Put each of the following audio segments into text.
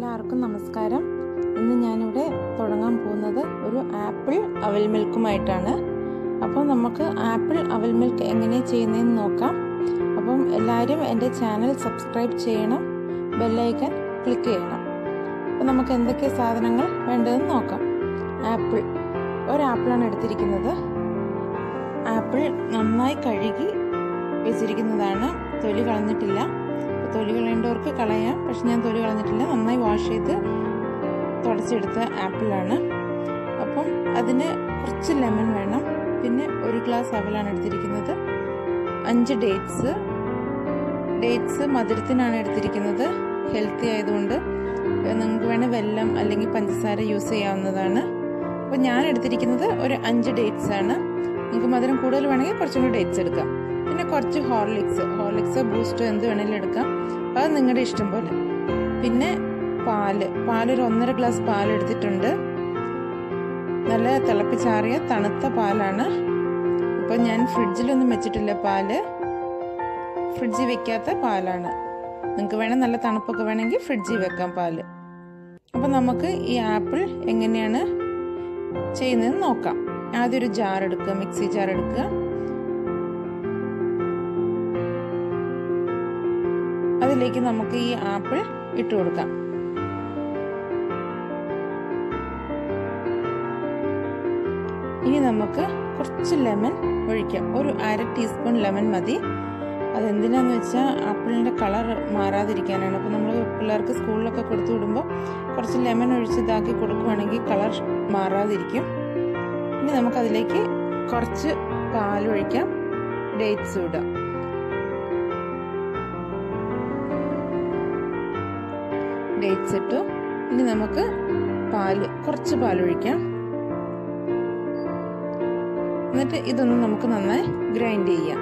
എല്ലാവർക്കും നമസ്കാരം ഇന്ന് ഞാനിവിടെ തുടങ്ങാൻ പോകുന്നത് ഒരു ആപ്പിൾ അവൽ മിൽക്കുമായിട്ടാണ് അപ്പോൾ നമുക്ക് ആപ്പിൾ അവൽ മിൽക്ക് എങ്ങനെ ചെയ്യുന്നതെന്ന് നോക്കാം അപ്പം എല്ലാവരും എൻ്റെ ചാനൽ സബ്സ്ക്രൈബ് ചെയ്യണം ബെല്ലൈക്കൻ ക്ലിക്ക് ചെയ്യണം അപ്പോൾ നമുക്ക് എന്തൊക്കെ സാധനങ്ങൾ വേണ്ടതെന്ന് നോക്കാം ആപ്പിൾ ഒരു ആപ്പിളാണ് എടുത്തിരിക്കുന്നത് ആപ്പിൾ നന്നായി കഴുകി വെച്ചിരിക്കുന്നതാണ് തൊലി കളഞ്ഞിട്ടില്ല തൊലി കളയേണ്ടവർക്ക് കളയാം പക്ഷെ ഞാൻ തൊലി കളഞ്ഞിട്ടില്ല നന്നായി വാഷ് ചെയ്ത് തുടച്ചെടുത്ത ആപ്പിളാണ് അപ്പം അതിന് കുറച്ച് ലെമൺ വേണം പിന്നെ ഒരു ഗ്ലാസ് അവലാണ് എടുത്തിരിക്കുന്നത് അഞ്ച് ഡേറ്റ്സ് ഡേറ്റ്സ് മധുരത്തിനാണ് എടുത്തിരിക്കുന്നത് ഹെൽത്തി ആയതുകൊണ്ട് നിങ്ങൾക്ക് വേണേൽ വെല്ലം അല്ലെങ്കിൽ പഞ്ചസാര യൂസ് ചെയ്യാവുന്നതാണ് അപ്പോൾ ഞാൻ എടുത്തിരിക്കുന്നത് ഒരു അഞ്ച് ഡേറ്റ്സ് ആണ് നിങ്ങൾക്ക് മധുരം കൂടുതൽ വേണമെങ്കിൽ കുറച്ചും കൂടി ഡേറ്റ്സ് എടുക്കാം പിന്നെ കുറച്ച് ഹോർലിക്സ് ഹോർലിക്സ് ബൂസ്റ്റ് എന്ത് വേണേലും എടുക്കാം അത് നിങ്ങളുടെ ഇഷ്ടം പോലെ പിന്നെ പാല് പാലൊരു ഒന്നര ഗ്ലാസ് പാൽ എടുത്തിട്ടുണ്ട് നല്ല തിളപ്പിച്ചാറിയ തണുത്ത പാലാണ് ഇപ്പം ഞാൻ ഫ്രിഡ്ജിലൊന്നും വെച്ചിട്ടില്ല പാല് ഫ്രിഡ്ജിൽ വെക്കാത്ത പാലാണ് നിങ്ങൾക്ക് വേണേൽ നല്ല തണുപ്പൊക്കെ വേണമെങ്കിൽ ഫ്രിഡ്ജിൽ വെക്കാം പാല് അപ്പം നമുക്ക് ഈ ആപ്പിൾ എങ്ങനെയാണ് ചെയ്യുന്നതെന്ന് നോക്കാം ആദ്യം ഒരു ജാർ എടുക്കുക മിക്സി ജാർ എടുക്കുക അതിലേക്ക് നമുക്ക് ഈ ആപ്പിൾ ഇട്ട് കൊടുക്കാം ഇനി നമുക്ക് കുറച്ച് ലെമൺ ഒഴിക്കാം ഒരു അര ടീസ്പൂൺ ലെമൺ മതി അതെന്തിനാന്ന് വെച്ചാൽ ആപ്പിളിൻ്റെ കളർ മാറാതിരിക്കാനാണ് അപ്പോൾ നമ്മൾ പിള്ളേർക്ക് സ്കൂളിലൊക്കെ കൊടുത്തു വിടുമ്പോൾ കുറച്ച് ലെമൺ ഒഴിച്ച് ഇതാക്കി കൊടുക്കുവാണെങ്കിൽ കളർ മാറാതിരിക്കും ഇനി നമുക്കതിലേക്ക് കുറച്ച് പാലൊഴിക്കാം ഡേറ്റ്സ് ഇടാം ഡേറ്റ്സ് ഇട്ടു ഇനി നമുക്ക് പാല് കുറച്ച് പാലൊഴിക്കാം എന്നിട്ട് ഇതൊന്ന് നമുക്ക് നന്നായി ഗ്രൈൻഡ് ചെയ്യാം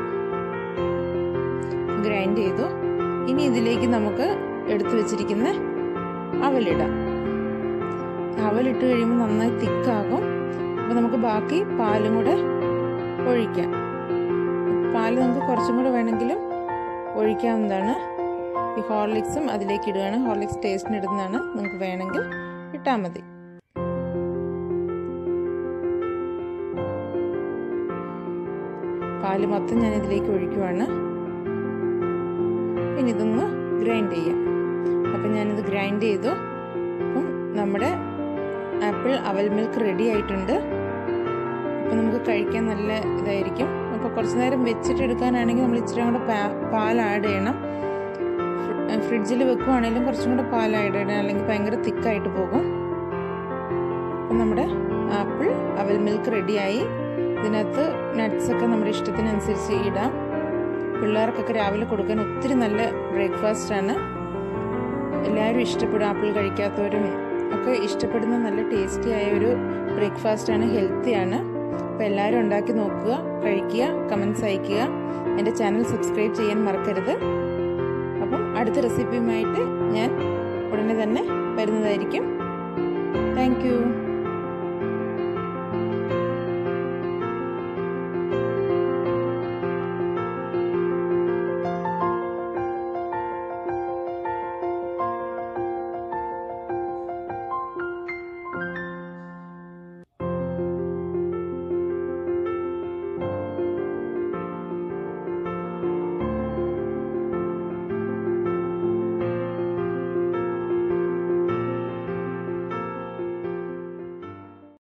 ഗ്രൈൻഡ് ചെയ്തു ഇനി ഇതിലേക്ക് നമുക്ക് എടുത്തു വെച്ചിരിക്കുന്ന അവലിടാം അവലിട്ട് കഴിയുമ്പോൾ നന്നായി തിക്കാകും അപ്പോൾ നമുക്ക് ബാക്കി പാലും കൂടെ ഒഴിക്കാം പാല് നമുക്ക് കുറച്ചും കൂടെ വേണമെങ്കിലും ഒഴിക്കാവുന്നതാണ് ഈ ഹോർലിക്സും അതിലേക്ക് ഇടുകയാണ് ഹോർലിക്സ് ടേസ്റ്റിന് ഇടുന്നതാണ് നിങ്ങൾക്ക് വേണമെങ്കിൽ ഇട്ടാൽ മതി പാല് മൊത്തം ഞാൻ ഇതിലേക്ക് ഒഴിക്കുവാണ് ഇനി ഇതൊന്ന് ഗ്രൈൻഡ് ചെയ്യാം അപ്പം ഞാനിത് ഗ്രൈൻഡ് ചെയ്തു അപ്പം നമ്മുടെ ആപ്പിൾ അവൽ മിൽക്ക് റെഡി ആയിട്ടുണ്ട് അപ്പം നമുക്ക് കഴിക്കാൻ നല്ല ഇതായിരിക്കും അപ്പോൾ കുറച്ച് നേരം വെച്ചിട്ട് എടുക്കാനാണെങ്കിൽ നമ്മൾ ഇച്ചിരി കൂടെ പാൽ ആഡ് ചെയ്യണം ഫ്രിഡ്ജിൽ വെക്കുവാണെങ്കിലും കുറച്ചും കൂടെ പാൽ ആഡ് ചെയ്യണം അല്ലെങ്കിൽ ഭയങ്കര തിക്കായിട്ട് പോകും അപ്പം നമ്മുടെ ആപ്പിൾ അവൽ മിൽക്ക് റെഡിയായി ഇതിനകത്ത് നട്ട്സ് ഒക്കെ നമ്മുടെ ഇഷ്ടത്തിനനുസരിച്ച് ഇടാം പിള്ളേർക്കൊക്കെ രാവിലെ കൊടുക്കാൻ ഒത്തിരി നല്ല ബ്രേക്ക്ഫാസ്റ്റ് ആണ് എല്ലാവരും ഇഷ്ടപ്പെടും ആപ്പിൾ കഴിക്കാത്തവരും ഒക്കെ ഇഷ്ടപ്പെടുന്ന നല്ല ടേസ്റ്റി ആയ ഒരു ബ്രേക്ക്ഫാസ്റ്റ് ആണ് ഹെൽത്തിയാണ് അപ്പോൾ എല്ലാവരും ഉണ്ടാക്കി നോക്കുക കഴിക്കുക കമൻസ് അയക്കുക എൻ്റെ ചാനൽ സബ്സ്ക്രൈബ് ചെയ്യാൻ മറക്കരുത് അപ്പം അടുത്ത റെസിപ്പിയുമായിട്ട് ഞാൻ ഉടനെ തന്നെ വരുന്നതായിരിക്കും താങ്ക്